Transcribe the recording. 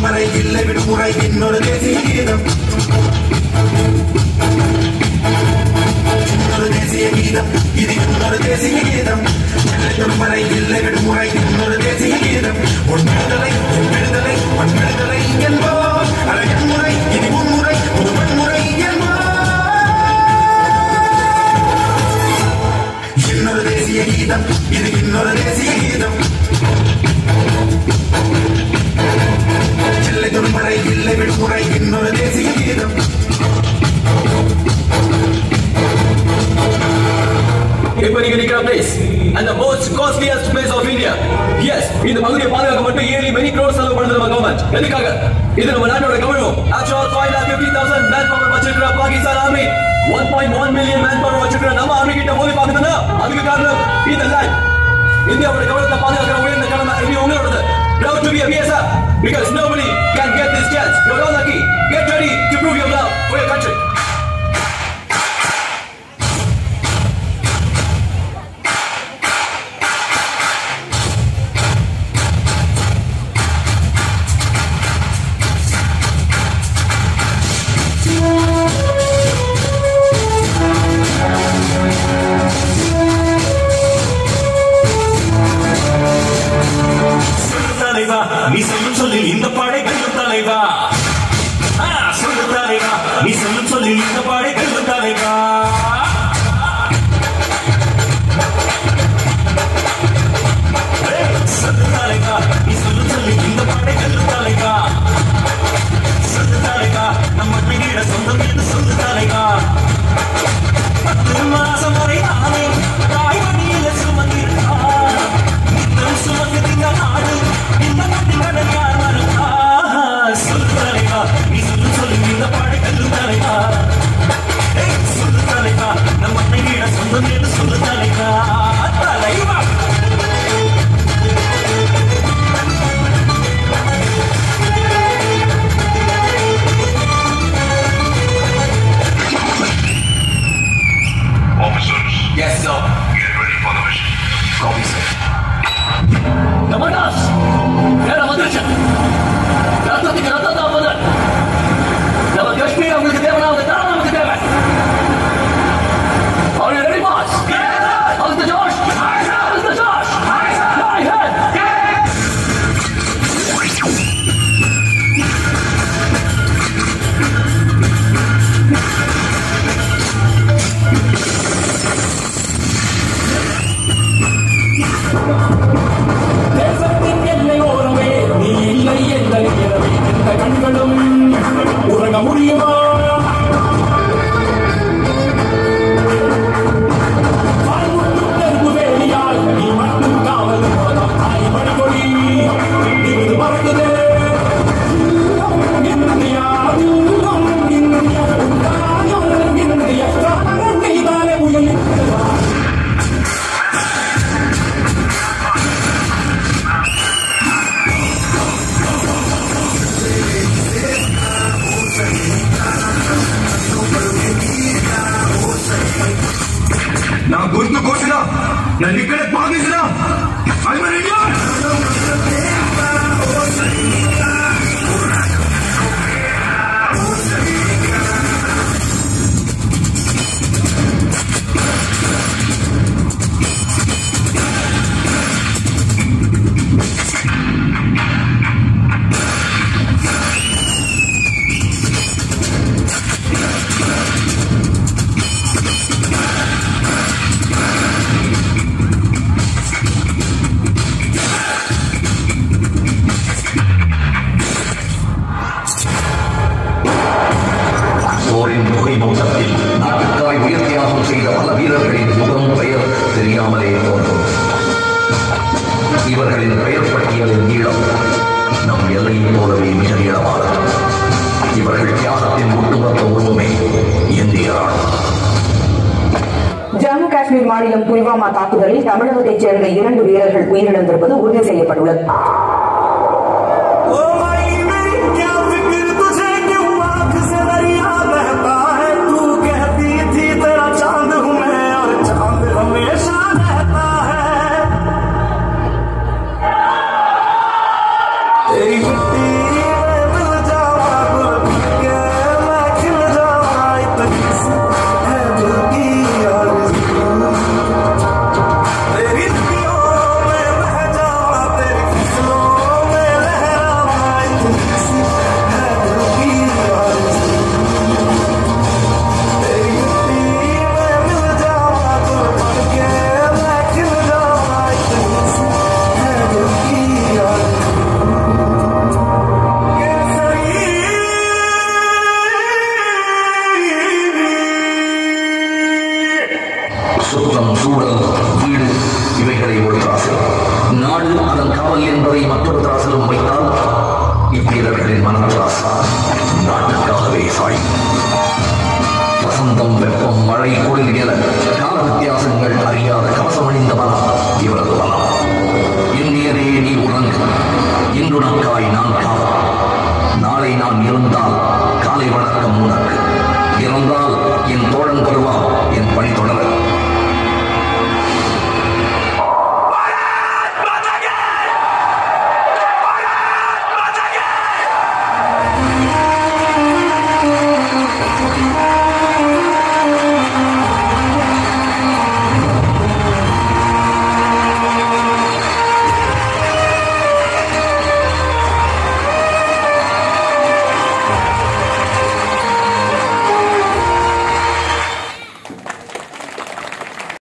வரை இல்லை விடுமுறை இன்னொரு தேசிய கீதம் இன்னொரு தேசிய கீதம் இது இன்னொரு தேசிய கீதம் எல்லைக்கும் வரை இல்லை விடுமுறை இன்னொரு தேசிய கீதம் உன் விடுதலை என் விடுதலை உன் விடுதலை என்போம் அழகன் முறை இது முன்முறை புது வன்முறை என்போம் இன்னொரு தேசிய கீதம் இது இன்னொரு தேசிய கீதம் எல்லை தொன்மறை இல்லை விடுமுறை இன்னொரு தேசிய கீதம் இப்போ நீங்க நிக்கிற பிளேஸ் அந்த most costliest place of India is இந்த பகுதியை பாதுகாக்க மட்டும் இயர்லி மெனி crores செலவு பண்ணுது நம்ம கவர்மெண்ட் எதுக்காக இது நம்ம நாட்டோட கவனம் after all five lakh fifty thousand man power வச்சிருக்கிற Pakistan army one point one million man power வச்சிருக்கிற நம்ம ஆர்மி கிட்ட மோதி பாக்குதுன்னா அதுக்கு காரணம் இந்த லைன் இந்தியாவோட கவனத்தை பாதுகாக்கிற உயர்ந்த கடமை இனி உங்களோடது proud to be a BSF because nobody can get this chance you're all lucky get ready to prove your love for your country சொல்லு தலைவா நீ சொல்லும் சொல்லில் இந்த பாடை வெல்லும் தலைவா ஆ, சொல்லு தலைவா நீ சொல்லும் சொல்லில் இந்த பாடை வெல்லும் தலைவா ஏய், சொல்லு தலைவா நீ சொல்லும் சொல்லில் இந்த பாடை வெல்லும் தலைவா சொல்லு தலைவா நம்ம வீட சொந்தம் என்று சொல்லு தலைவா பத்து மாசம் வரை நானே தாய் மடியில சுமந்திருக்கான் நித்தம் சுமந்திருந்த நாடு இந்த நாட்டின் கடல் யார் மறுத்தா சொல்லு தலைவா நீ சொல்லு சொல்லு இந்த பாடை கல்லு தலைவா ஏய், சொல்லு தலைவா நம்ம அன்னை வீட சொந்தம் என்று சொல்லு தலைவா தலைவா Officers, yes sir get ready for the mission. copy sir கமாண்டாஸ் நேரம் வந்துருச்சு ரத்தத்துக்கு ரத்தம் தான் முதல் நம்ம காஷ்மீர் அவங்களுக்கு தேவையான தான் நமக்கு தேவை Are you ready, boss? How's the Josh? How's the Josh? My head! தேசத்தின் எல்லையோரமே நீ இல்லை எங்கள் இரவே எந்த கண்களும் உறங்க முடியுமா வாழ்வுக்கும் நெருப்பு வேலியால் நீ மட்டும் காவல் போதும் தாய் மணிமொழி இது மறக்குதே இந்தியா வீரம் இந்தியா உண்டாயம் இந்திய நீதானே உயர்ந்தவா నా గుర్తు కోసినా నన్ను ఇక్కడ పాగించినా I'm an Indian! போரின் புகை மோசத்தில் நாட்டுக்காய் உயிர் தியாகம் செய்த பல வீரர்களின் முகம் பெயர் தெரியாமலே தோன்றும் இவர்களின் பெயர் பட்டியலின் நீளம் நம் எல்லையைப் போலவே மிக நீளமானது இவர்கள் தியாகத்தின் ஒட்டுமொத்த உருவமே இந்திய ராணுவம் ஜம்மு காஷ்மீர் மாநிலம் புல்வாமா தாக்குதலில் தமிழகத்தைச் சேர்ந்த இரண்டு வீரர்கள் உயிரிழந்திருப்பது உறுதி செய்யப்பட்டுள்ளது ओ भाई मेरी क्या फिक्र तुझे क्यों आंख से दरिया बहता है तू कहती थी तेरा चांद हूँ मैं और चांद हमेशा रहता है तेरी मिट्टी में அதன் காவல் என்பதை மற்றொரு திராசிலும் வைத்தால் இவ்வீரர்களின் மனத்திராசு நாட்டுக்காகவே சாய் வசந்தம் வெப்பம் மழை குளிர் என கால வித்தியாசங்கள் அறியாத கவசமணிந்த பலம் இவரது பலம் இந்தியரே